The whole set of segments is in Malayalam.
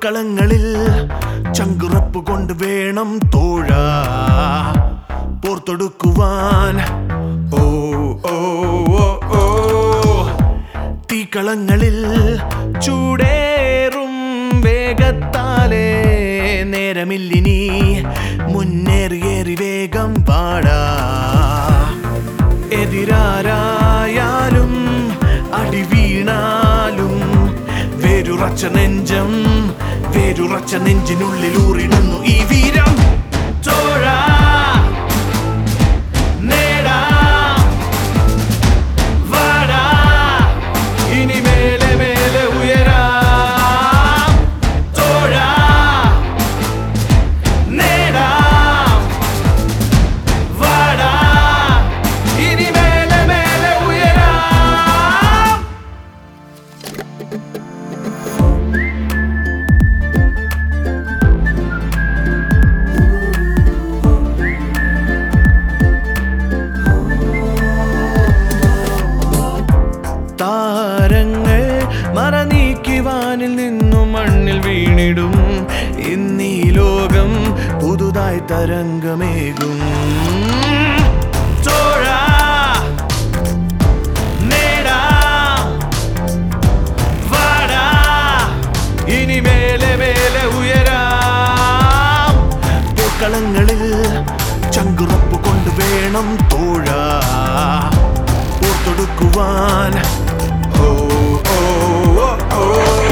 പോർക്കളങ്ങളിൽ ചങ്കുറപ്പ് കൊണ്ട് വേണം തോഴ പോർത്തൊടുക്കുവാൻ ഓ ഓ ഓ ഓ തീക്കളങ്ങളിൽ ചൂടേറും വേഗത്താലേ നേരമില്ലിനി മുന്നേറിയേറി വേഗം പാടാ എതിരാരായാലും അടി വീണാലും വേരുറച്ച നെഞ്ചം വേരുറച്ച നെഞ്ചിനുള്ളിൽ ഊറിടുന്നു ഈ വീരം ചോഴ നേടാം വാടാ ഇനി മേലെ മേലെ ഉയരാം തോഴ നേടാം വാടാ ഇനി മേലെ മേലെ ഉയരാം താരങ്ങൾ മറനീക്കിവാനിൽ നിന്നു മണ്ണിൽ വീണിടും ഇന്നീ ലോകം പുതുതായി തരംഗമേകും ചോഴ നേടാം വാടാ ഇനി മേലെ മേലെ ഉയരാം പൂക്കളങ്ങളിൽ ചങ്കുറപ്പ് കൊണ്ട് വേണം തോഴ ഓർത്തൊടുക്കുവാൻ ഓ ഓ ഓ ഓ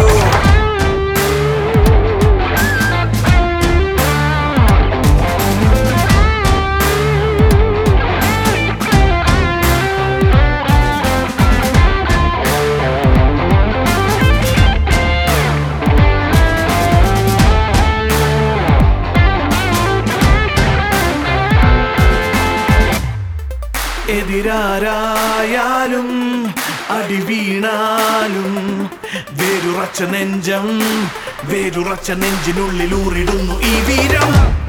എതിരാരായാലും അടി വീണാലും വേരുറച്ച നെഞ്ചം വേരുറച്ച നെഞ്ചിനുള്ളിൽ ഊറിടുന്നു ഈ വീരം